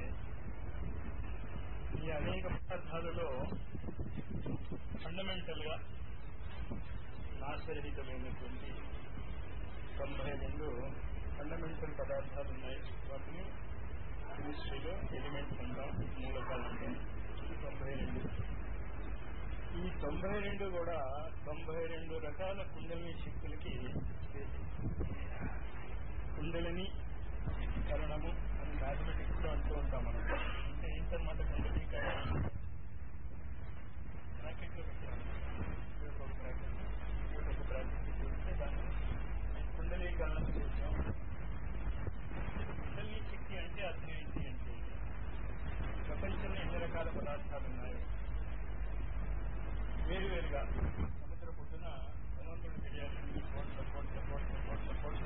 ఈ అనేక పదార్థాలలో ఫండమెంటల్ గా నాశరహితమైనటువంటి తొంభై రెండు ఫండమెంటల్ పదార్థాలు ఉన్నాయి వాటిని కెమిస్ట్రీలో ఎలిమెంట్స్ అంటాం మూలకాలు అంటాం ఈ తొంభై రెండు ఈ తొంభై రెండు కూడా తొంభై రెండు రకాల కుండలిని శక్తులకి కుండలిని కరణము అని మ్యాథమెటిక్స్ లో అంటూ ఉంటాం మనం అంటే ఏంటన్నమాట కుండలీకరణ బ్రాకెట్ లో పెట్టాము ఇదొక ఒక బ్రాకెట్ ఇదొక ఒక బ్రాకెట్ చూస్తే దాన్ని కుండలీకరణ చేసాం కుండలిని శక్తి అంటే అర్థం ఏంటి అంటే ప్రపంచంలో ఎన్ని రకాల పదార్థాలు ఉన్నాయి వేరువేరుగా సముద్ర పొద్దున ధనవంతుడు తెలియాలి కోట్ల కోట్ల కోట్ల కోట్ల కోట్ల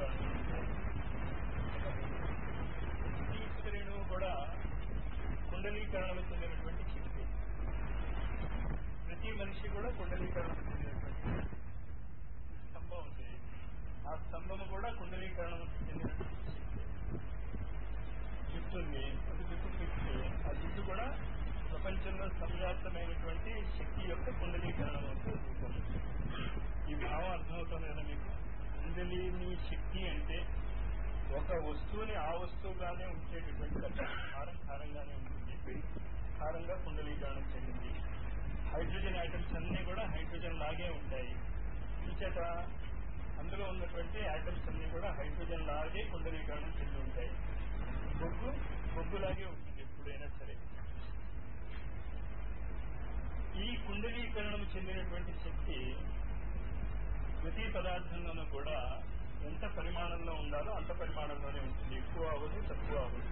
ఈ శ్రేణువు కూడా కుండలీకరణకు చెందినటువంటి శక్తి ప్రతి మనిషి కూడా కుండలీకరణకు చెందినటువంటి స్తంభం ఉంది ఆ స్తంభము కూడా కుండలీకరణకు చెందినటువంటి శక్తి జుట్టు ఉంది అది జుట్టు పెట్టి ఆ జుట్టు కూడా ప్రపంచంలో సంవ్యాప్తమైనటువంటి శక్తి యొక్క కుండలీకరణ యొక్క రూపం ఈ భావం అర్థమవుతుంది కదా మీకు కుండలిని శక్తి అంటే ఒక వస్తువుని ఆ వస్తువుగానే ఉంచేటటువంటి లక్షణం. హారం హారంగానే ఉంటుంది హారంగా కుండలీకరణం చెందింది హైడ్రోజన్ ఐటమ్స్ అన్ని కూడా హైడ్రోజన్ లాగే ఉంటాయి ఇంచేత అందులో ఉన్నటువంటి ఐటమ్స్ అన్ని కూడా హైడ్రోజన్ లాగే కుండలీకరణం చెంది ఉంటాయి బొగ్గు బొగ్గులాగే ఉంటుంది ఎప్పుడైనా సరే ఈ కుండలీకరణం చెందినటువంటి శక్తి ప్రతి పదార్థంలోనూ కూడా ఎంత పరిమాణంలో ఉండాలో అంత పరిమాణంలోనే ఉంటుంది ఎక్కువ అవ్వదు తక్కువ అవ్వదు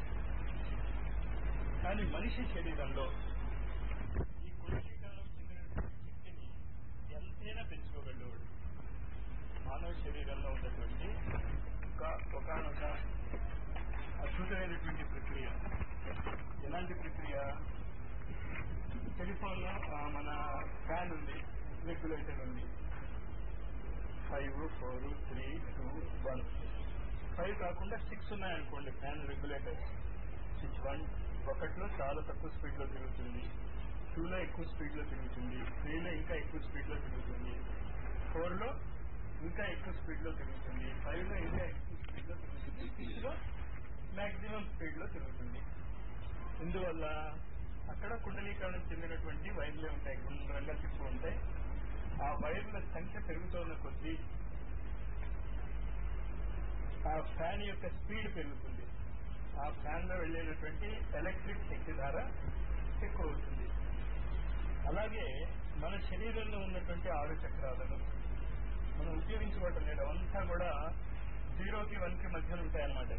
కానీ మనిషి శరీరంలో ఈ కుండలీకరణం చెందినటువంటి శక్తిని ఎంతైనా పెంచుకోగలవాడు మానవ శరీరంలో ఉన్నటువంటి ఒక ఒకనొక అద్భుతమైనటువంటి ప్రక్రియ ఎలాంటి ప్రక్రియ టెలిఫోన్ లో మన ఫ్యాన్ ఉంది రెగ్యులేటర్ ఉంది five four three two one five కాకుండా సిక్స్ ఉన్నాయనుకోండి ఫ్యాన్ రెగ్యులేటర్ స్విచ్ వన్ ఒకటిలో చాలా తక్కువ స్పీడ్ లో తిరుగుతుంది టూలో ఎక్కువ స్పీడ్ లో తిరుగుతుంది త్రీలో ఇంకా ఎక్కువ స్పీడ్ లో తిరుగుతుంది ఫోర్ లో ఇంకా ఎక్కువ స్పీడ్ లో తిరుగుతుంది ఫైవ్ లో ఇంకా ఎక్కువ స్పీడ్ లో తిరుగుతుంది సిక్స్ లో మాక్సిమం స్పీడ్ లో తిరుగుతుంది ఇందువల్ల అక్కడ కుండలీకరణం చెందినటువంటి వైర్లే ఉంటాయి గుండ్రంగా తిప్పు ఉంటాయి ఆ వైర్ల సంఖ్య పెరుగుతున్న కొద్దీ ఆ ఫ్యాన్ యొక్క స్పీడ్ పెరుగుతుంది ఆ ఫ్యాన్ లో వెళ్ళేటటువంటి ఎలక్ట్రిక్ శక్తి ధార ఎక్కువ అవుతుంది అలాగే మన శరీరంలో ఉన్నటువంటి ఆరు చక్రాలను మనం ఉపయోగించుకోవటం లేదు అవంతా కూడా జీరోకి వన్ కి మధ్యలో ఉంటాయన్నమాట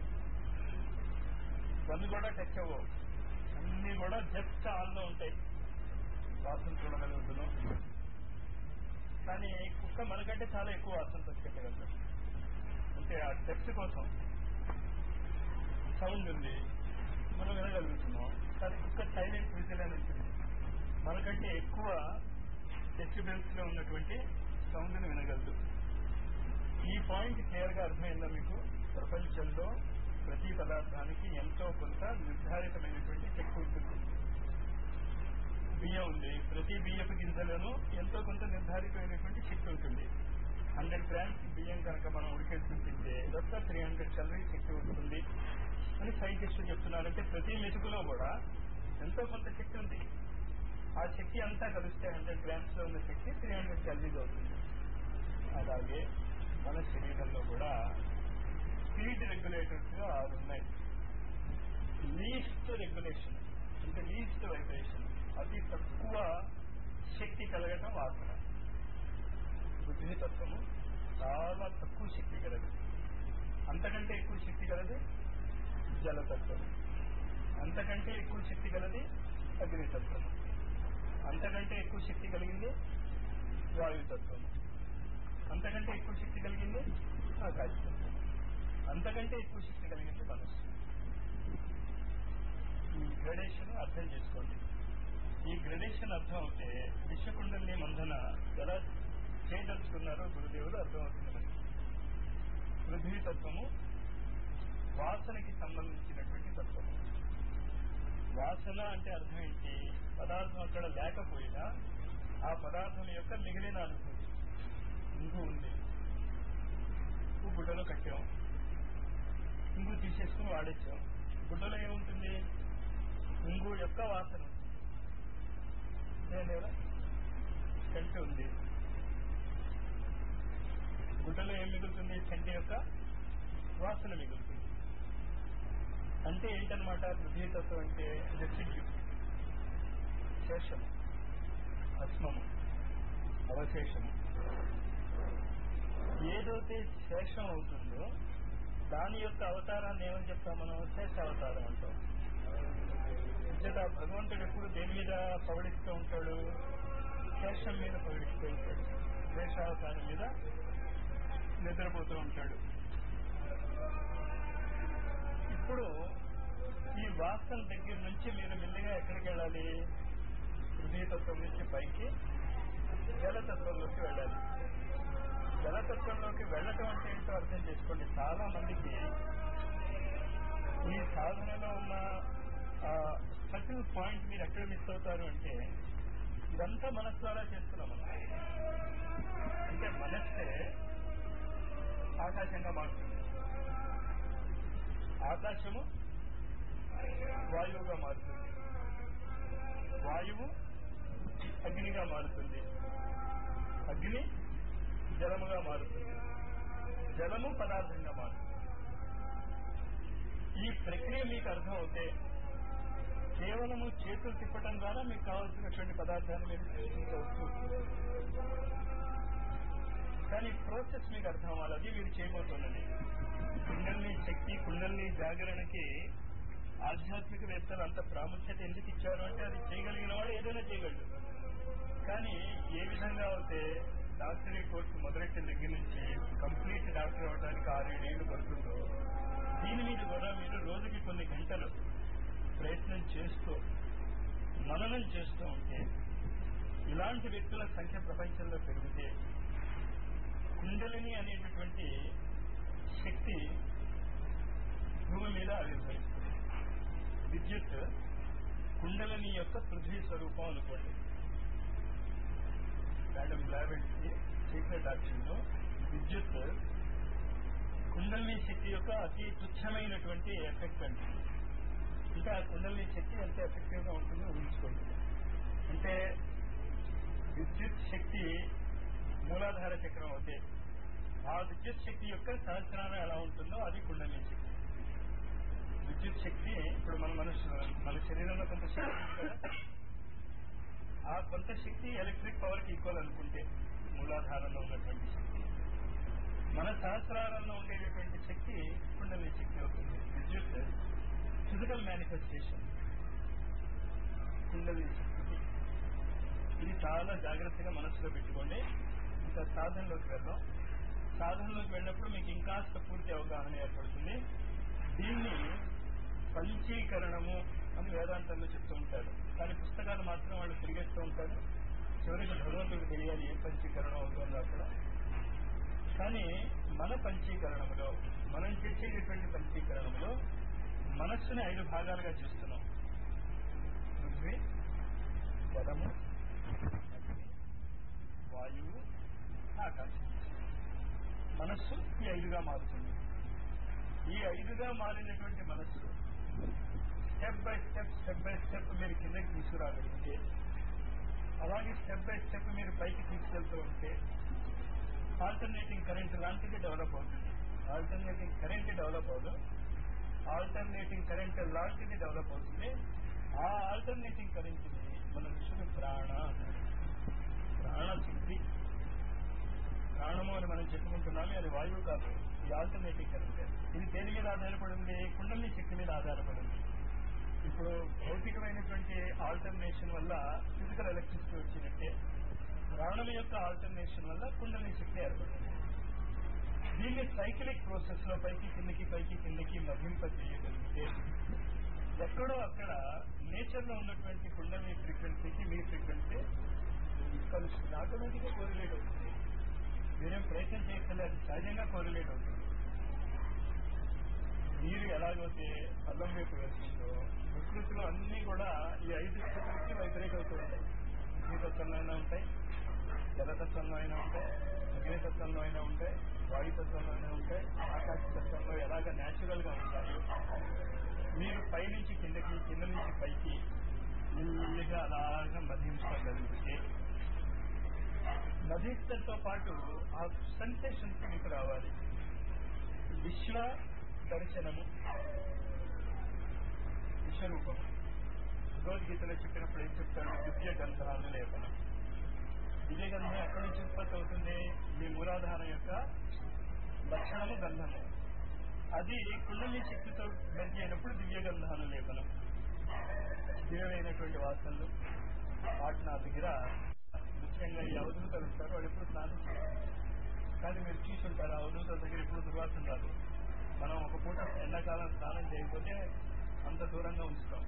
వన్ కూడా టచ్ అవ్వవు అన్ని కూడా జస్ట్ ఆన్ లో ఉంటాయి వాసన చూడగలుగుతున్నాం కానీ కుక్క మనకంటే చాలా ఎక్కువ వాసన తెచ్చుకెట్టగలుగుతాం అంటే ఆ డెప్త్ కోసం సౌండ్ ఉంది మనం వినగలుగుతున్నాం కానీ కుక్క సైలెంట్ విజిల్ అని ఉంటుంది మనకంటే ఎక్కువ డెసిబెల్స్ లో ఉన్నటువంటి సౌండ్ ని వినగలదు ఈ పాయింట్ క్లియర్ గా అర్థమైందా మీకు ప్రపంచంలో ప్రతి పదార్థానికి ఎంతో కొంత నిర్ధారితమైనటువంటి శక్తి ఉంటుంది బియ్యం ఉంది ప్రతి బియ్యపు గింజలను ఎంతో కొంత నిర్ధారితమైనటువంటి శక్తి ఉంటుంది హండ్రెడ్ గ్రామ్స్ బియ్యం కనుక మనం ఉడికేసి తింటే ఇదొక్క త్రీ హండ్రెడ్ క్యాలరీ శక్తి ఉంటుంది అని సైంటిస్టులు చెప్తున్నారంటే ప్రతి మెతుకులో కూడా ఎంతో కొంత శక్తి ఉంది ఆ శక్తి అంతా కలిస్తే హండ్రెడ్ గ్రామ్స్ లో ఉన్న శక్తి త్రీ హండ్రెడ్ క్యాలరీస్ అవుతుంది అలాగే మన శరీరంలో కూడా స్పీడ్ రెగ్యులేటర్స్ గా ఆరు ఉన్నాయి లీస్ట్ రెగ్యులేషన్ అంటే లీస్ట్ వైబ్రేషన్ అతి తక్కువ శక్తి కలగటం వాసన బుద్ధి తత్వము చాలా తక్కువ శక్తి కలదు అంతకంటే ఎక్కువ శక్తి కలది జలతత్వము అంతకంటే ఎక్కువ శక్తి కలది అగ్నితత్వము అంతకంటే ఎక్కువ శక్తి కలిగింది వాయుతత్వము అంతకంటే ఎక్కువ శక్తి కలిగింది ఆకాశతత్వం అంతకంటే ఎక్కువ శక్తి కలిగింది మనస్సు ఈ గ్రడేషన్ అర్థం చేసుకోండి ఈ గ్రడేషన్ అర్థం అవుతే విశ్వకుండల్ని మంధన ఎలా చేయదలుచుకున్నారో గురుదేవులు అర్థమవుతుంది మనకి పృథ్వీ తత్వము వాసనకి సంబంధించినటువంటి తత్వము వాసన అంటే అర్థం ఏంటి పదార్థం అక్కడ లేకపోయినా ఆ పదార్థం యొక్క మిగిలిన అనుభూతి ఇంగు ఉంది ఇంగు గుడ్డలో కట్టాం ఇంగు తీసేసుకుని వాడేసాం గుడ్డలో ఏముంటుంది ఇంగు యొక్క వాసన ఉంటుంది అదే లేదా కంటి ఉంది గుడ్డలో ఏం మిగులుతుంది కంటి యొక్క వాసన మిగులుతుంది అంటే ఏంటనమాట పృథ్వీతత్వం అంటే రెసిడ్యూ శేషము భస్మము అవశేషము ఏదైతే శేషం అవుతుందో దాని యొక్క అవతారాన్ని ఏమని చెప్తాం మనం శేష అవతారం అంటాం అంచేత భగవంతుడు ఎప్పుడు దేని మీద పవడిస్తూ ఉంటాడు శేషం మీద పవడిస్తూ ఉంటాడు శేషావతారం మీద నిద్రపోతూ ఉంటాడు ఇప్పుడు ఈ వాసన దగ్గర నుంచి మీరు మెల్లిగా ఎక్కడికి వెళ్ళాలి హృదయతత్వం నుంచి పైకి జలతత్వంలోకి వెళ్ళాలి జలతత్వంలోకి వెళ్ళటం అంటే ఏంటో అర్థం చేసుకోండి చాలా మందికి ఈ సాధనలో ఉన్న సర్టిల్ పాయింట్ మీరు ఎక్కడ మిస్ అవుతారు అంటే ఇదంతా మనసు ద్వారా చేస్తున్నాం మనం అంటే మనస్సే ఆకాశంగా మారుతుంది ఆకాశము వాయువుగా మారుతుంది వాయువు అగ్నిగా మారుతుంది అగ్ని జలముగా మారుతుంది జలము పదార్థంగా మారుతుంది ఈ ప్రక్రియ మీకు అర్థం అవుతే కేవలము చేతులు తిప్పటం ద్వారా మీకు కావాల్సినటువంటి పదార్థాన్ని మీరు సృష్టించవచ్చు కానీ ప్రాసెస్ మీకు అర్థం అవ్వాలి అది మీరు చేయబోతున్నది కుండల్ని శక్తి కుండల్ని జాగరణకి ఆధ్యాత్మికవేత్తలు అంత ప్రాముఖ్యత ఎందుకు ఇచ్చారు అంటే అది చేయగలిగిన వాడు ఏదైనా చేయగలడు కానీ ఏ విధంగా అయితే డాక్టరీ కోర్సు మొదలెట్టిన దగ్గర నుంచి కంప్లీట్ డాక్టర్ అవడానికి ఆరేడేళ్లు పడుతుందో దీని మీద కూడా మీరు రోజుకి కొన్ని గంటలు ప్రయత్నం చేస్తూ మననం చేస్తూ ఉంటే ఇలాంటి వ్యక్తుల సంఖ్య ప్రపంచంలో పెరిగితే కుండలిని అనేటటువంటి శక్తి భూమి మీద ఆవిర్భవిస్తుంది విద్యుత్ కుండలిని యొక్క పృథ్వీ స్వరూపం అనుకోండి మేడం బ్లావెంట్కి సీక్రెట్ ఆప్షన్ లో విద్యుత్ కుండలిని శక్తి యొక్క అతి తుచ్చమైనటువంటి ఎఫెక్ట్ అంటుంది అంటే ఆ కుండలిని శక్తి ఎంత ఎఫెక్టివ్ గా ఉంటుందో ఊహించుకోండి అంటే విద్యుత్ శక్తి మూలాధార చక్రం అవుతే ఆ విద్యుత్ శక్తి యొక్క సహస్రానం ఎలా ఉంటుందో అది కుండలిని శక్తి విద్యుత్ శక్తి ఇప్పుడు మన మనసు మన శరీరంలో కొంత శక్తి ఉంది కదా ఆ కొంత శక్తి ఎలక్ట్రిక్ పవర్ కి ఈక్వల్ అనుకుంటే మూలాధారంలో ఉన్నటువంటి శక్తి మన సహస్రారంలో ఉండేటటువంటి శక్తి కుండలిని శక్తి అవుతుంది విద్యుత్ ఫిజికల్ మేనిఫెస్టేషన్ కుండలిని శక్తికి ఇది చాలా జాగ్రత్తగా మనసులో పెట్టుకోండి ఇంకా సాధనలోకి వెళ్దాం సాధనలోకి వెళ్ళినప్పుడు మీకు ఇంకాస్త పూర్తి అవగాహన ఏర్పడుతుంది దీన్ని పంచీకరణము అని వేదాంతంలో చెప్తూ ఉంటారు కానీ పుస్తకాలు మాత్రం వాళ్ళు తిరిగేస్తూ ఉంటారు చివరికి భగవంతుడికి తెలియాలి ఏ పంచీకరణం అవుతుందో అక్కడ కానీ మన పంచీకరణములో మనం చేసేటటువంటి పంచీకరణములో మనస్సుని ఐదు భాగాలుగా చేస్తున్నాం పృథ్వీ జలము అగ్ని వాయువు ఆకాశం మనస్సు ఈ ఐదుగా మారుతుంది ఈ ఐదుగా మారినటువంటి మనస్సు step by step step by step మీరు కిందకి తీసుకురాగలిగితే అలాగే స్టెప్ బై స్టెప్ మీరు పైకి తీసుకెళ్తూ ఉంటే ఆల్టర్నేటింగ్ కరెంట్ లాంటిది డెవలప్ అవుతుంది ఆల్టర్నేటింగ్ కరెంట్ డెవలప్ అవ్వదు ఆల్టర్నేటింగ్ కరెంట్ లాంటిది డెవలప్ అవుతుంది ఆ ఆల్టర్నేటింగ్ కరెంట్ ని మన ఋషులు ప్రాణ అన్నారు. ప్రాణ శక్తి ప్రాణము అని మనం చెప్పుకుంటున్నామే అది వాయువు కాదు ఈ ఆల్టర్నేటివ్ కరెంట్ ఇది దేని మీద ఆధారపడింది కుండలి శక్తి మీద ఆధారపడింది ఇప్పుడు భౌతికమైనటువంటి ఆల్టర్నేషన్ వల్ల ఫిజికల్ ఎలక్ట్రిసిటీ వచ్చినట్టే ప్రాణం యొక్క ఆల్టర్నేషన్ వల్ల కుండలి శక్తి ఏర్పడింది దీన్ని సైకిలిక్ ప్రాసెస్ లో పైకి కిందకి పైకి కిందకి మధింప చేయగలిగితే ఎక్కడో అక్కడ నేచర్ లో ఉన్నటువంటి కుండలి ఫ్రీక్వెన్సీకి మీ ఫ్రీక్వెన్సీ కలుస్తుంది ఆటోమేటిక్ గా కోరిలేట్ అవుతుంది మీరేం ప్రయత్నం చేయక్కర్లేదు అది సహజంగా కోరిలేట్ అవుతుంది నీరు ఎలాగైతే పల్లం వైపు వెళ్తుందో ప్రకృతిలో అన్ని కూడా ఈ ఐదు స్థితులకి వైబ్రేట్ అవుతూ ఉంటాయి భూతత్వంలో అయినా ఉంటాయి జలతత్వంలో అయినా ఉంటాయి అగ్నితత్వంలో అయినా ఉంటాయి వాయుతత్వంలో అయినా ఉంటాయి ఆకాశ తత్వంలో ఎలాగ న్యాచురల్ గా ఉంటాయో మీరు పైనుంచి కిందకి కింద నుంచి పైకి మెల్లిగా అలాగా మధించగలిగితే మధించడంతో పాటు ఆ సెన్సేషన్స్ మీకు రావాలి విశ్వ దర్శనము విశ్వరూపము భగవద్గీతలో చెప్పినప్పుడు ఏం చెప్తాడు దివ్య గంధాలు లేపనం దివ్య గంధం ఎక్కడి నుంచి ఉత్పత్తి అవుతుంది మీ మూలాధారం యొక్క లక్షణము గంధము అది కుండలి శక్తితో మెర్జి అయినప్పుడు దివ్య గంధాలు లేపనం దివ్యమైనటువంటి వాసనలు వాటి నా దగ్గర ముఖ్యంగా ఈ అవధూతలు ఉంటారు వాళ్ళు ఎప్పుడు స్నానం చేయరు కానీ మీరు చూసుంటారు ఆ అవధూతల దగ్గర ఎప్పుడు దుర్వాసన రాదు మనం ఒక పూట ఎండాకాలం స్నానం చేయకపోతే అంత దూరంగా ఉంచుతాం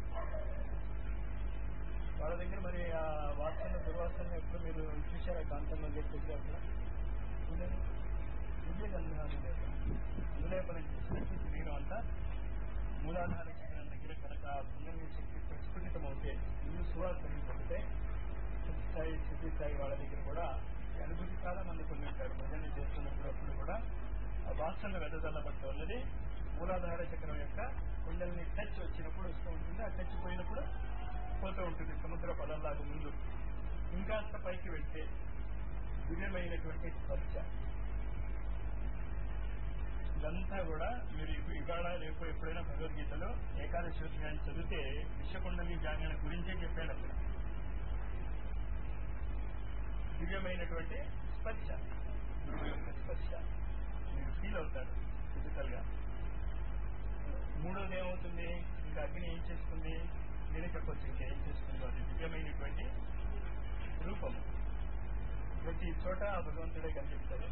వాళ్ళ దగ్గర మరి ఆ వాసన దుర్వాసన ఎప్పుడు మీరు చూశారా కాంతంలో చెప్పేసి అక్కడ ఉండదు. దివ్య గంధాలు లేపనం అనులేపనం చేసినట్టు శరీరం అంతా మూలాధార చక్రం దగ్గర కనుక పుణ్యం శక్తి ప్రస్ఫుటితమవుతే ఇల్లు సువాసన పొందితే స్థాయి స్థితి స్థాయి వాళ్ళ దగ్గర కూడా ఈ అనుభూతి చాలా మంది పొంది ఉంటారు భజన చేస్తున్నప్పుడు అప్పుడు కూడా ఆ వాసన వెదజల్లబట్టు ఉన్నది మూలాధార చక్రం యొక్క కుండల్ని టచ్ వచ్చినప్పుడు వస్తూ ఉంటుంది ఆ టచ్ పోయినప్పుడు పోతూ ఉంటుంది సముద్ర పదంలాగా ముందు ఇంకాస్త పైకి వెళ్తే దివ్యమైనటువంటి స్పర్శ ఇదంతా కూడా మీరు ఇప్పుడు ఇవాళ రేపు ఎప్పుడైనా భగవద్గీతలో ఏకాదశి అధ్యాయం చదివితే విశ్వకుండలి జాగరణ గురించే చెప్పాడు అక్కడ దివ్యమైనటువంటి స్పర్శ గురువు యొక్క స్పర్శ మీరు ఫీల్ అవుతారు ఫిజికల్ గా మూడోది ఏమవుతుంది ఇంకా అగ్ని ఏం చేస్తుంది నేనే చెప్పొచ్చు ఇంకా ఏం చేస్తుందో అది దివ్యమైనటువంటి రూపం ప్రతి చోట ఆ భగవంతుడే కనిపిస్తారు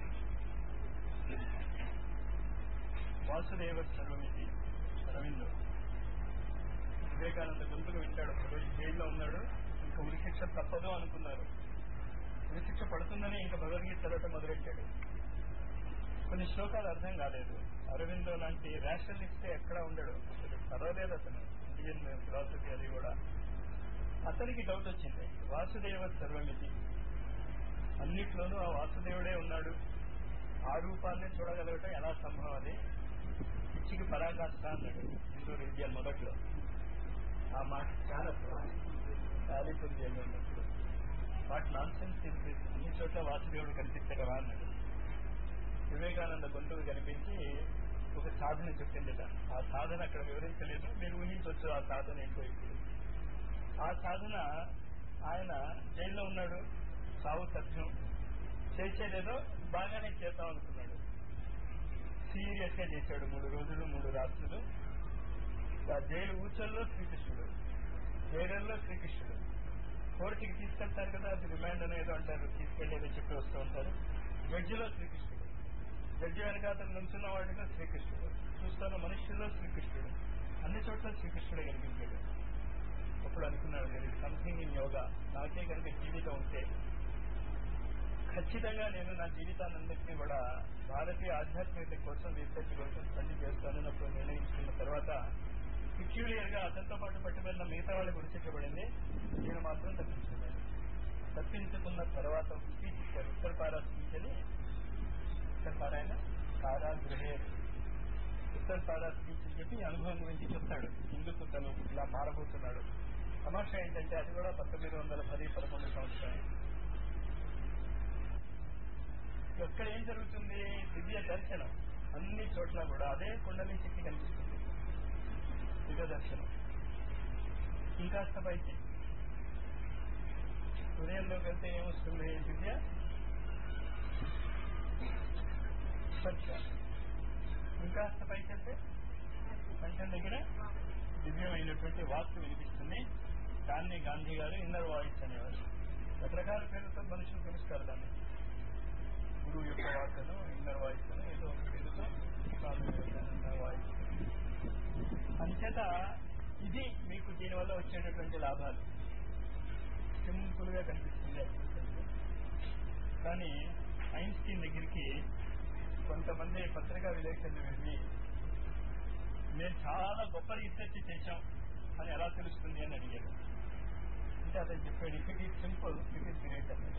వాసుదేవ సర్వమితి అరవిందో వివేకానంద గొంతుకు వింటాడు ఒకరోజు జైల్లో ఉన్నాడు ఇంకా ఉరిశిక్ష తప్పదు అనుకున్నారు ఉరిశిక్ష పడుతుందని ఇంకా భగవద్గీత చదవటం మొదలెట్టాడు కొన్ని శ్లోకాలు అర్థం కాలేదు అరవిందో లాంటి రేషనలిస్ట్ ఎక్కడా ఉండడు అసలు చదవలేదు అతను ఇండియన్ ఫిలాసఫీ అది కూడా అతనికి డౌట్ వచ్చింది వాసుదేవ సర్వమితి అన్నిట్లోనూ ఆ వాసుదేవుడే ఉన్నాడు ఆ రూపాన్ని చూడగలగటం ఎలా సంభవం అది పిచ్చికి పరాకాష్ట అన్నాడు హిందూ రిలీజియన్ మొదట్లో ఆ మాట చాలా కాలిపూర్ జైలు ఉన్నప్పుడు వాట్ నాన్ సెన్స్ అన్ని చోట్ల వాసుదేవుడు కనిపిస్తాడు అన్నాడు వివేకానంద గొంతుకు కనిపించి ఒక సాధన చెప్పిందట ఆ సాధన అక్కడ వివరించలేదు మీరు ఊహించవచ్చు ఆ సాధన ఏంటో ఇప్పుడు ఆ సాధన ఆయన జైల్లో ఉన్నాడు సావు సత్యం చేసేదేదో బాగానే చేద్దాం అనుకున్నాడు సీరియస్ గా చేశాడు మూడు రోజులు మూడు రాత్రులు ఆ జైలు ఊచల్లో శ్రీకృష్ణుడు జైలల్లో శ్రీకృష్ణుడు కోర్టుకి తీసుకెళ్తారు కదా అది రిమాండ్ అనేదో అంటారు తీసుకెళ్లేదో చెప్పి వస్తూ ఉంటారు జడ్జిలో శ్రీకృష్ణుడు జడ్జి వెనకాతలు నుంచున్న వాడిలో శ్రీకృష్ణుడు చూస్తున్న మనుష్యుల్లో శ్రీకృష్ణుడు అన్ని చోట్ల శ్రీకృష్ణుడే కనిపించాడు అప్పుడు అనుకున్నాడు నేను సంథింగ్ ఇన్ యోగా నాకే కనుక జీవితం ఉంటే ఖచ్చితంగా నేను నా జీవితాన్నందరికీ కూడా భారతీయ ఆధ్యాత్మికత కోసం రీసెర్చ్ కోసం స్పెండ్ చేస్తానని అప్పుడు నిర్ణయించుకున్న తర్వాత పిక్యూలియర్ గా అతనితో పాటు పట్టుబడిన మిగతా వాళ్ళ గురించి చెప్పబడింది నేను మాత్రం తప్పించుకున్నాను తప్పించుకున్న తర్వాత ఒక స్పీచ్ ఇచ్చారు ఉత్తర పారా స్పీచ్ అని ఉత్తర పారాయణ కారాగృహే ఉత్తర పారా స్పీచ్ అని చెప్పి ఈ అనుభవం గురించి చెప్తాడు ఎందుకు తను ఇలా మారబోతున్నాడు తమాషా ఏంటంటే అది కూడా పంతొమ్మిది వందల పది పదకొండు సంవత్సరం ఎక్కడ ఏం జరుగుతుంది దివ్య దర్శనం అన్ని చోట్ల కూడా అదే కుండలి శక్తి కనిపిస్తుంది దివ్య దర్శనం ఇంకాస్త పైకి హృదయంలోకి వెళ్తే ఏమొస్తుంది దివ్య స్పర్శ ఇంకాస్త పైకి వెళ్తే కంఠం దగ్గర దివ్యమైనటువంటి వాస్తు వినిపిస్తుంది దాన్ని గాంధీ గారు ఇన్నర్ వాయిస్ అనేవారు రకరకాల పేర్లతో మనుషులు పిలుస్తారు దాన్ని గురువు యొక్క వార్తను ఇన్నర్ వాయిస్ ఏదో ఒక పేరుతో స్వామి ఇన్నర్ వాయిస్ అంచేత ఇది మీకు దీనివల్ల వచ్చేటటువంటి లాభాలు సింపుల్ గా కనిపిస్తుంది అనిపిస్తుంది కానీ ఐన్స్టీన్ దగ్గరికి కొంతమంది పత్రికా విలేకరులు వెళ్ళి మేము చాలా గొప్ప రీసెర్చ్ చేశాం అని ఎలా తెలుస్తుంది అని అడిగారు అతను చెప్పాడు if it is simple it is great అన్నది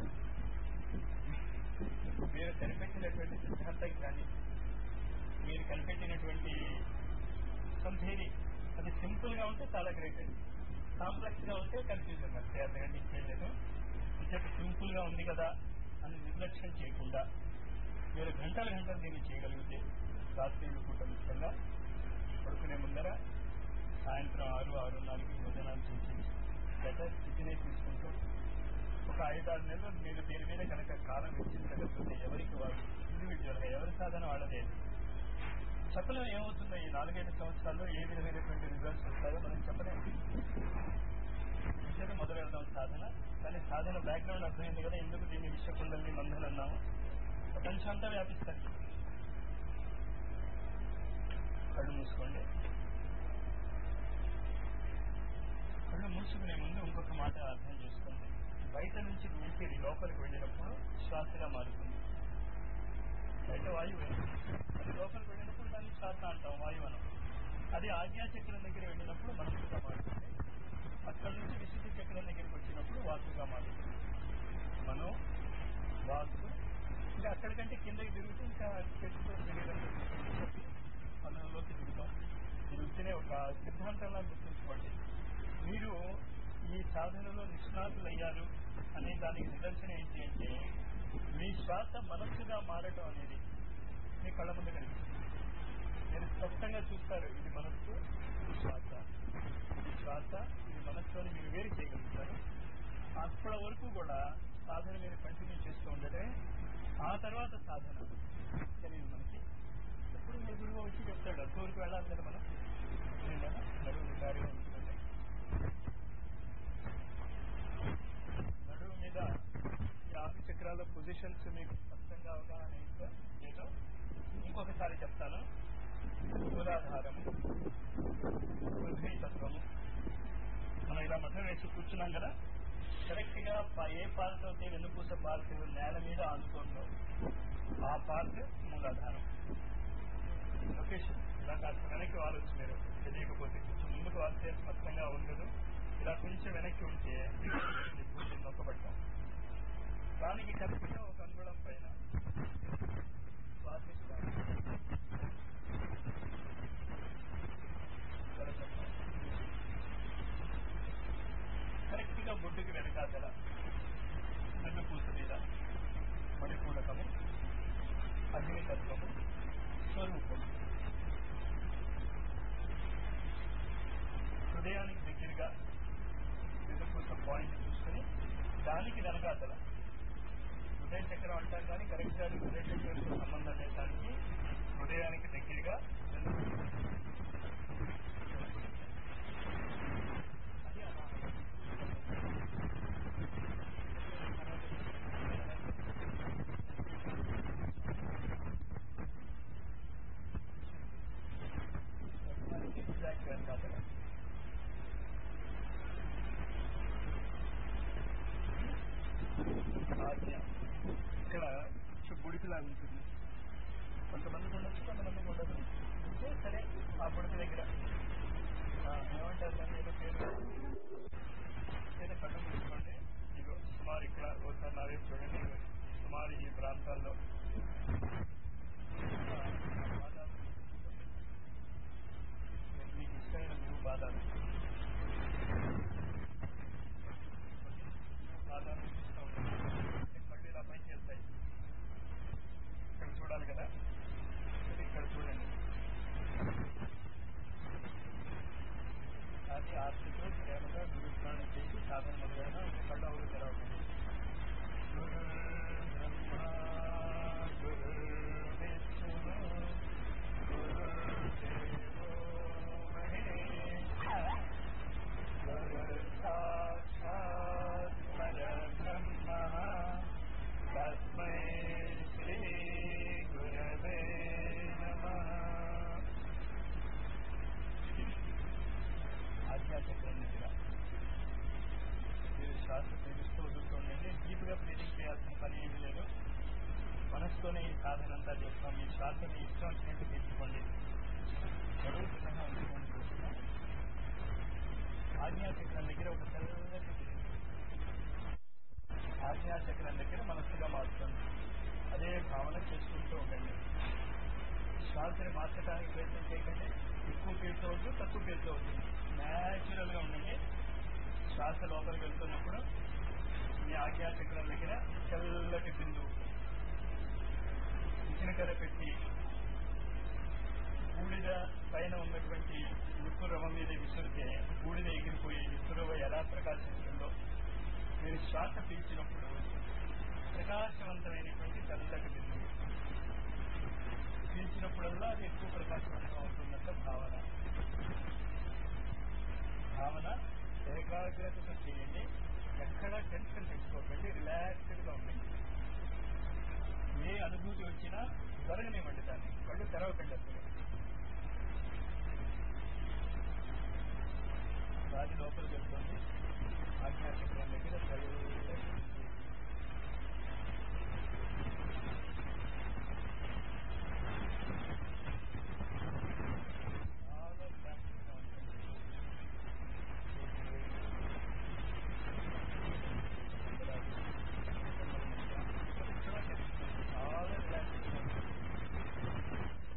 మీరు కనిపెట్టినటువంటి సిద్ధాంతం కానీ మీరు కనిపెట్టినటువంటి సంధేరి అది సింపుల్ గా ఉంటే చాలా గ్రేట్ అది కాంప్లెక్స్ గా ఉంటే కన్ఫ్యూజన్ అంతే అంతకంటే ఇచ్చేయలేదు ఇంకొక సింపుల్ గా ఉంది కదా అని నిర్లక్ష్యం చేయకుండా మీరు గంటల గంటలు దీన్ని చేయగలిగితే రాత్రి పూట ముఖ్యంగా పడుకునే ముందర సాయంత్రం ఆరు ఆరున్నరకి భోజనాలు చేసి బెటర్ స్థితినే తీసుకుంటూ ఒక ఐదారు నెలలు మీరు దీని మీద కనుక కాలం వెచ్చించగలిగితే ఎవరికి వాళ్ళు ఇండివిజువల్ గా ఎవరి సాధన వాళ్ళదే చెప్పలేం ఏమవుతుందో ఈ నాలుగైదు సంవత్సరాల్లో ఏ విధమైనటువంటి రిజల్ట్స్ వస్తాయో మనం చెప్పలేము విషయం మొదలు వెళ్దాం సాధన కానీ సాధన బ్యాక్గ్రౌండ్ అర్థమైంది కదా ఎందుకు దీన్ని విశ్వకుండల్ని మందలు అన్నాము ప్రపంచం అంతా వ్యాపిస్తారు కళ్ళు మూసుకోండి కళ్ళు మూసుకునే ముందు ఇంకొక మాట అర్థం చేసుకోండి బయట నుంచి ఊపిరి లోపలికి వెళ్ళినప్పుడు శ్వాసగా మారుతుంది బయట వాయువు అది లోపలికి వెళ్ళినప్పుడు దాన్ని శ్వాస అంటాం వాయువు అనం అది ఆజ్ఞాచక్రం దగ్గర వెళ్ళినప్పుడు మనసుగా మారుతుంది అక్కడి నుంచి విశుద్ధి చక్రం దగ్గరికి వచ్చినప్పుడు వాసుగా మారుతుంది మనం వాసు ఇంకా అక్కడికంటే కిందకి తిరుగుతూ ఇంకా చెట్టుతో శరీరం పనుల్లోకి దిగుతాం ఇది వచ్చినే ఒక సిద్ధాంతంలా గుర్తుంచుకోండి మీరు ఈ సాధనలో నిష్ణాతులయ్యారు అనే దానికి నిదర్శనం ఏంటి అంటే మీ శ్వాస మనస్సుగా మారటం అనేది మీ కళ్ళ ముందు కనిపిస్తుంది మీరు స్పష్టంగా చూస్తారు ఇది మనస్సు ఇది శ్వాస ఇది శ్వాస ఇది మనస్సు అని మీరు వేరు చేయగలుగుతారు అప్పటి వరకు కూడా సాధన మీరు కంటిన్యూ చేస్తూ ఉండటమే ఆ తర్వాత సాధన తెలియదు మనకి ఎప్పుడు మీ గురువు వచ్చి చెప్తాడు అంతవరకు వెళ్ళాలి కదా మనం ఏంటన్నా నడువు దారిగా ఉంటుంది నడువు మీద ఈ ఆరు చక్రాల పొజిషన్స్ మీకు స్పష్టంగా అవగాహన అయిందో లేదో ఇంకొకసారి చెప్తాను మూలాధారము పృథ్వీ తత్వము మనం ఇలా మఠం వేసి కూర్చున్నాం కదా కరెక్ట్ గా ప- ఏ పార్ట్ అయితే వెన్నుపూస పార్ట్ నేల మీద ఆనుతుందో ఆ పార్ట్ మూలాధారం లొకేషన్ ఇలా కాస్త వెనక్కి వాలొచ్చు మీరు తెలియకపోతే కొంచెం ముందుకు వాలితే స్పష్టంగా ఉండదు ఇలా కొంచెం వెనక్కి ఉంటే భూమిని నొక్కబట్టాం దానికి కరెక్ట్ గా ఒక అంగుళం పైన స్వాదిస్తాం కరెక్ట్ గా బొడ్డుకి వెనకాతల నన్ను పూస మీద మణిపూడకము అగ్నితత్వము స్వరూపం హృదయానికి దగ్గరగా వెనుకూస పాయింట్ చూసుకుని దానికి వెనకాతల హృదయ చక్రం అంటాం కానీ కరెక్ట్ గా అది హృదయ చక్రంతో సంబంధం లేదానికి హృదయానికి దగ్గరగా వెనుకూస. అది అనాహతం. దానికి exact వెనకాతల. ఆజ్ఞ ఇక్కడ కొంచెం బుడిపిలా ఉంటుంది కొంతమందికి ఉండొచ్చు కొంతమందికి ఉండదు అంటే సరే ఆ బుడిపి దగ్గర ఆ, ఏమంటారు దాన్ని ఏదో పేరు ఏదో కళ్ళు మూసుకోండి ఇగో సుమారు ఇక్కడ ఒకసారి నావే చూడండి ఇగో సుమారు ఈ ప్రాంతాల్లో ఆ, బాదాలు తీసుకోండి. మీకు ఇష్టమైన మూడు బాదాలు బాదాలు చూస్తూ ఉండండి కళ్ళు ఇలా పైకి వెళ్తాయి ఇక్కడ చూడాలి కదా ఇది ఇక్కడ చూడండి అది ఆర్టిక్ ఆజ్ఞాచక్రం దగ్గర ఒక తెల్లటి ఆజ్ఞాచక్రం దగ్గర మనస్సుగా మార్చుకోండి అదే భావన చేసుకుంటూ ఉండండి శ్వాసని మార్చడానికి ప్రయత్నం చేయకండి ఎక్కువ పీల్చవద్దు తక్కువ పీల్చవద్దు న్యాచురల్ గా ఉండండి శ్వాస లోపలికి వెళ్తున్నప్పుడు మీ ఆజ్ఞాచక్రం దగ్గర తెల్లటి బిందువు ఇచ్చినకర పెట్టి బూడిద పైన ఉన్నటువంటి నిప్పురవ మీద విసురితే బూడిద ఎగిరిపోయి నిప్పురవ ఎలా ప్రకాశిస్తుందో మీరు శ్వాస పీల్చినప్పుడు ప్రకాశవంతమైనటువంటి తెల్లటి బిందువు పీల్చినప్పుడల్లా అది ఎక్కువ ప్రకాశవంతం అవుతున్నట్టు భావన భావన ఏకాగ్రతతో చేయండి ఎక్కడ టెన్షన్ తెచ్చుకోకండి రిలాక్స్డ్ గా ఉండండి ఏ అనుభూతి వచ్చినా జరగనివ్వండి దాన్ని కళ్ళు తెరవకండి అసలు రాజు లోపలికి వెళ్తుంది ఆజ్ఞాచక్రం దగ్గర చదువు చాలా రిలాక్స్గా ఉంటుంది చాలా రిలాక్స్గా ఉంటుంది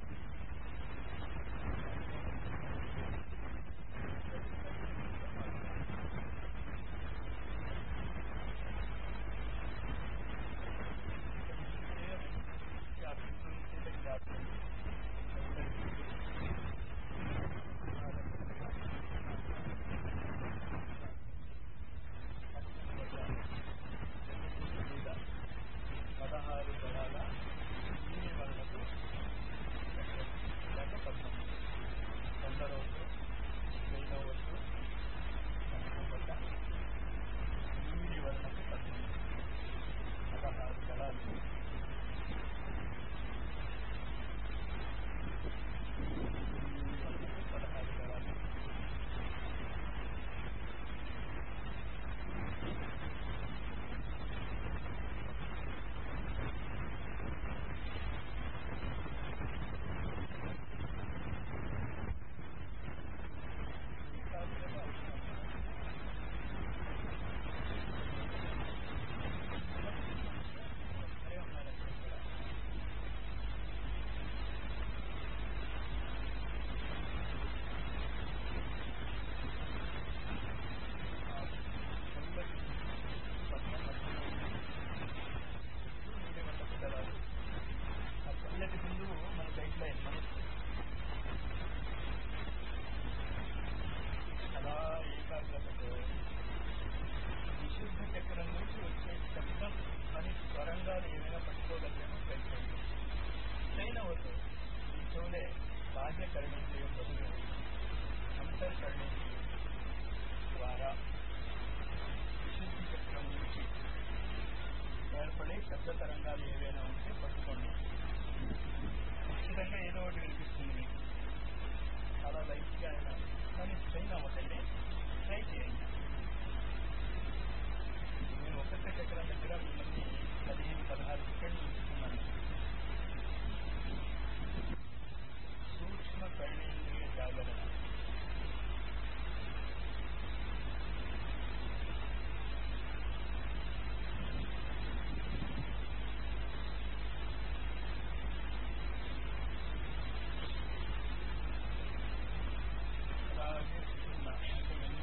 పదహారు గడాల నీలి వర్ణకు లేక పద్నాలుగు కొందరవద్దు వెయ్యవద్దు కనకపడ్డ నీలి వర్ణకు పద్నాలుగు పదహారు గడాలు నీలి వర్ణకు పదహారు గడాలు ఆ చల్లటి బిందువు మన గైడ్ లైన్ మనసు అలా ఏకాగ్రతతో విశుద్ధ చక్రం నుంచి వచ్చే శబ్దం అని స్వరంగాలు ఏమైనా పట్టుకోగలిగామో ప్రయత్నం చైన వద్దు ఈ చెవులే బాహ్య కరణేంద్రియం బదులు అంతర్కరణేంద్రియం ద్వారా విశుద్ధి చక్రం నుంచి ఏర్పడే శబ్ద తరంగాలు ఏవైనా ఉంటే పట్టుకోండి ఖచ్చితంగా ఏదో ఒకటి వినిపిస్తుంది మీకు చాలా లైట్గా అయినా కానీ స్ట్రెయిన్ అవ్వకండి ట్రై చేయండి నేను ఒక్కొక్క చక్రం దగ్గర మిమ్మల్ని పదిహేను పదహారు సెకండ్లు ఉంచుతున్నాను సూక్ష్మ కర్ణేంద్రియ జాగరణ అలాగే సున్నా అంటే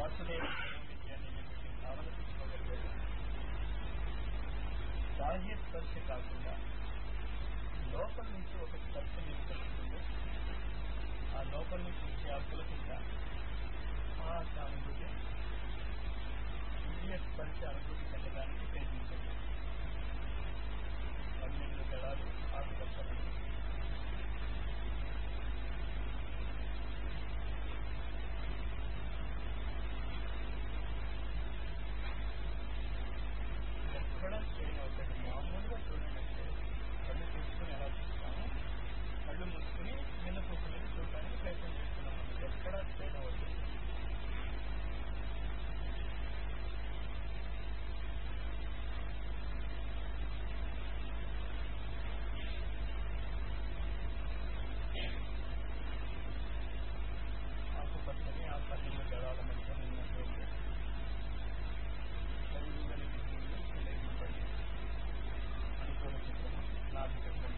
వాసుదేవ సర్వమితి అనేటువంటి భావన తీసుకోగలిగాడు బాహ్య స్పర్శ కాకుండా లోపల నుంచి ఒక స్పర్శ మీకు కలుగుతుంది ఆ లోపల నుంచి వచ్చే ఆ పులకింత ఆ సానుభూతి దివ్య స్పర్శ అనుభూతి చెందడానికి ప్రయత్నించండి పన్నెండు గడాలు ఆకుపచ్చని ఎక్కడ స్ట్రెయిన్ అవుతుంది మామూలుగా చూడండి అంటే కళ్ళు చూసుకుని ఎలా చూస్తాము కళ్ళు మూసుకుని నిన్న కూర్చుని చూడడానికి ప్రయత్నం చేస్తున్నాం ఎక్కడ స్ట్రెయిన్ అవుతుంది ఆకుపచ్చని ఆ పన్నెండు గడాల మధ్య ఉన్నటువంటి చదువులని విషయంలో తెలియజేయండి అనుకూల చిత్రము నాభి చక్రం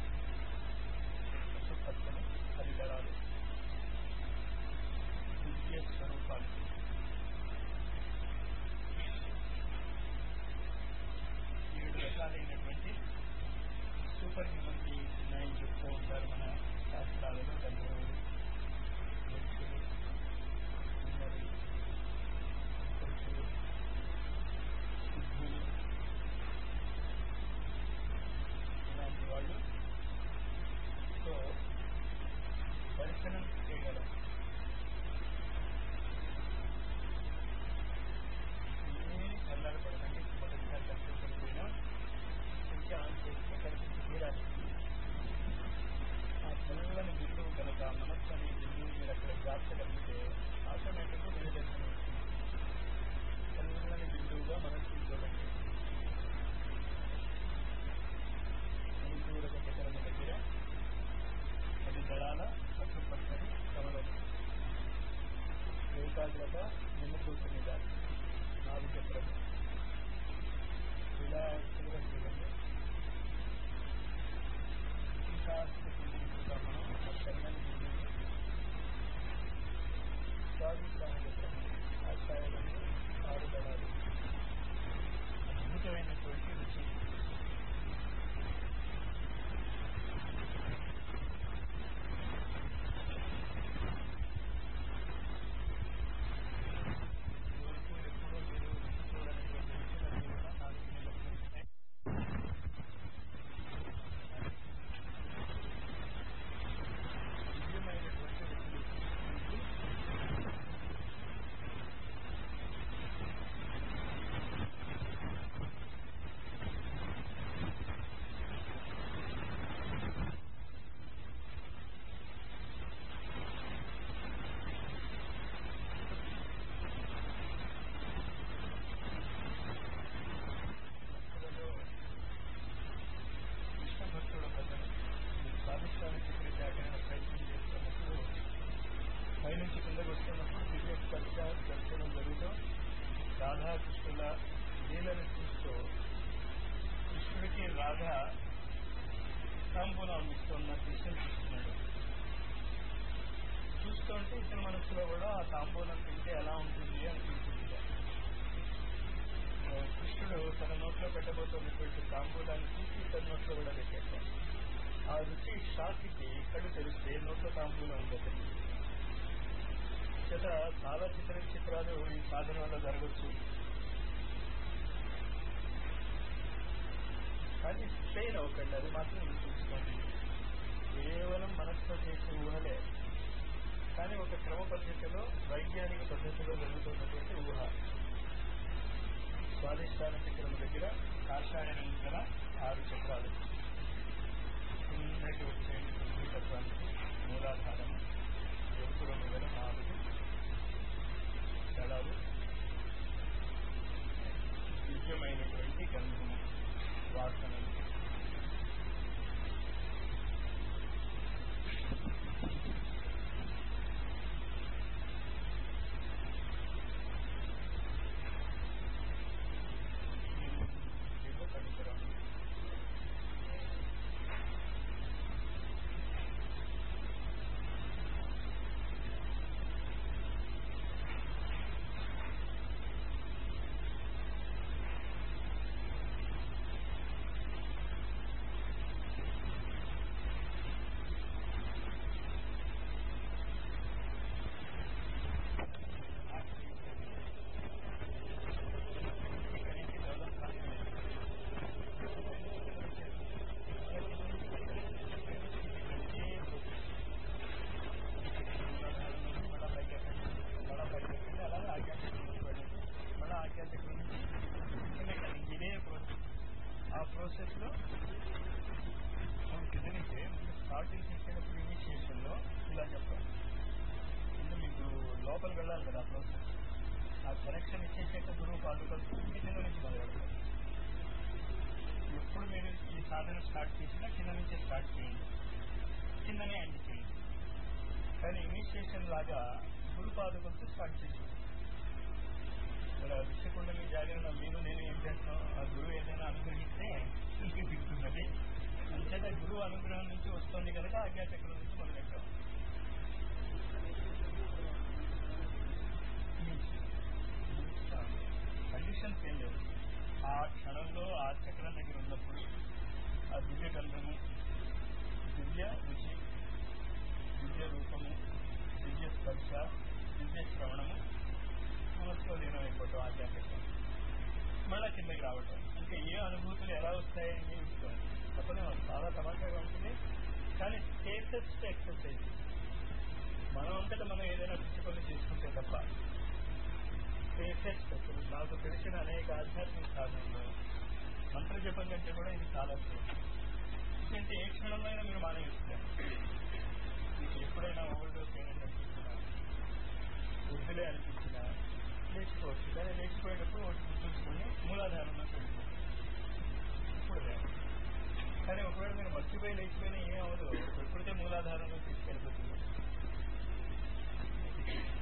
పచ్చని పది గడాలు దివ్య స్వరూపాలు ఏడు రకాలైనటువంటి సూపర్ హ్యూమన్ బీయింగ్స్ ఉన్నాయని చెప్తూ ఉంటారు మన శాస్త్రాలలో గంధర్వులు యక్షులు కిన్నరులు, పురుషులు సిద్ధులు ఇలాంటి వాళ్ళు సో దర్శనం చేయగలం ఏమీ కల్లారు పడకండి మొదటిసారి కనిపించకపోయినా కొంచెం ఆన్ చేస్తే కనిపించి తీరాలి ఆ చల్లని బిందువు కనుక మనస్సు అనే బిందువు మీరు అక్కడ జాగ్రత్తగలిగితే ఆటోమేటిక్గా మీరు దర్శనం వస్తుంది చల్లని బిందువుగా మనస్సు చూడండి హిందువుల చక్రం దగ్గర పది దళాల పట్టుపట్టని కమలం ఏకాగ్రత నిన్ను కూర్చునిదా నాలుగు చక్రము రిలాక్స్గా చూడండి ఇంకా ఇంకా మనం ఆ చల్లని బిందువుని స్వాధిష్టాన చక్రము ఆ స్థాయిలోని ఆరు దళాలు అద్భుతమైనటువంటి రుచి వరకు ఎప్పుడూ మీరు రుచి చూడనటువంటి రుచులన్నీ కూడా నాలుగు నెలలకు ఉంటాయి దివ్యమైనటువంటి రుచులు మీకు భక్తులలో కృష్ణ భక్తుడు ఒకతను ఈ స్వాదిష్టాన చక్ర జాగరణ ప్రయత్నం చేస్తున్నప్పుడు పైనుంచి కిందకు వస్తున్నప్పుడు దివ్య స్పర్శ దర్శనం జరుగుతూ రాధాకృష్ణుల లీలను చూస్తూ కృష్ణుడికి రాధ తాంబూలం ఇస్తున్న దృశ్యం చూస్తున్నాడు చూస్తుంటే ఇతని మనసులో కూడా ఆ తాంబూలం తింటే ఎలా ఉంటుంది అనిపించింది కృష్ణుడు తన నోట్లో పెట్టబోతున్నటువంటి తాంబూలాన్ని చూసి ఇతని నోట్లో కూడా పెట్టాడు ఆ రుచి షాక్కి కళ్ళు తెలిస్తే నోట్లో తాంబూలం ఉంటుంది చేత చాలా చిత్ర చిత్రాలు ఈ సాధన వల్ల జరగచ్చు కానీ స్ట్రెయిన్ అవ్వకండి అది మాత్రం గుర్తుంచుకోండి కేవలం మనసుతో చేసే ఊహలే కానీ ఒక క్రమ పద్ధతిలో వైజ్ఞానిక పద్ధతిలో జరుగుతున్నటువంటి ఊహ స్వాదిష్టాన చక్రం దగ్గర కాషాయనం గల ఆరు చక్రాలు కిందకి వచ్చే భూతత్వానికి మూలాధారము ఎరుపురంగు గల నాలుగు దళాలు దివ్యమైనటువంటి గంధము వాసనలు ఏదో పరికరం ఆ ప్రాసెస్ ఆ కనెక్షన్ ఇచ్చేసాక గురువు పాదుకలు కింద నుంచి మొదలెడతారు ఎప్పుడు మీరు ఈ సాధన స్టార్ట్ చేసినా కింద నుంచే స్టార్ట్ చేయండి కిందనే ఎండ్ చేయండి కానీ ఇనిషియేషన్ లాగా గురు పాదుకలతో స్టార్ట్ చేసి ఇలా విషయకుండలి జాగరణ మీరు నేను ఏం చేస్తాం ఆ గురువు ఏదైనా అనుగ్రహిస్తే ఇంటికి దిగుతున్నది అంచేత గురువు అనుగ్రహం నుంచి వస్తుంది కనుక ఆజ్ఞాచక్రం నుంచి మొదలెట్టాం కండిషన్స్ ఏం లేవు ఆ క్షణంలో ఆ చక్రం దగ్గర ఉన్నప్పుడు ఆ దివ్య గంధము దివ్య రుచి దివ్య రూపము దివ్య స్పర్శ దివ్య శ్రవణము మనసులో లీనమైపోవటం ఆధ్యాత్మికం మళ్ళా కిందకి రావటం ఇంకా ఏ అనుభూతులు ఎలా వస్తాయని చూసుకోవాలి తప్పనే చాలా తమాషాగా ఉంటుంది కానీ సేఫెస్ట్ ఎక్సర్సైజ్ మనం అంతటా మనం ఏదైనా పిచ్చి పనులు చేసుకుంటే తప్ప సేఫెస్ట్ అసలు నాకు తెలిసిన అనేక ఆధ్యాత్మిక సాధనలో మంత్ర జపం కంటే కూడా ఇది చాలా సేఫ్ ఎందుకంటే ఏ క్షణంలో అయినా మీరు మానేస్తారు మీకు ఎప్పుడైనా ఓవర్ డోస్ అయినట్టు అనిపించినా వృద్ధులే అనిపించినా లేచిపోవచ్చు కానీ లేచిపోయేటప్పుడు ఒకటి గుర్తుంచుకొని మూలాధారంలో వెళ్ళిపోతుంది ఇప్పుడు లేదు కానీ ఒకవేళ మీరు మర్చిపోయి లేచిపోయినా ఏం అవ్వదు ఎప్పుడైతే మూలాధారంలో తీసుకెళ్ళిపోతుంది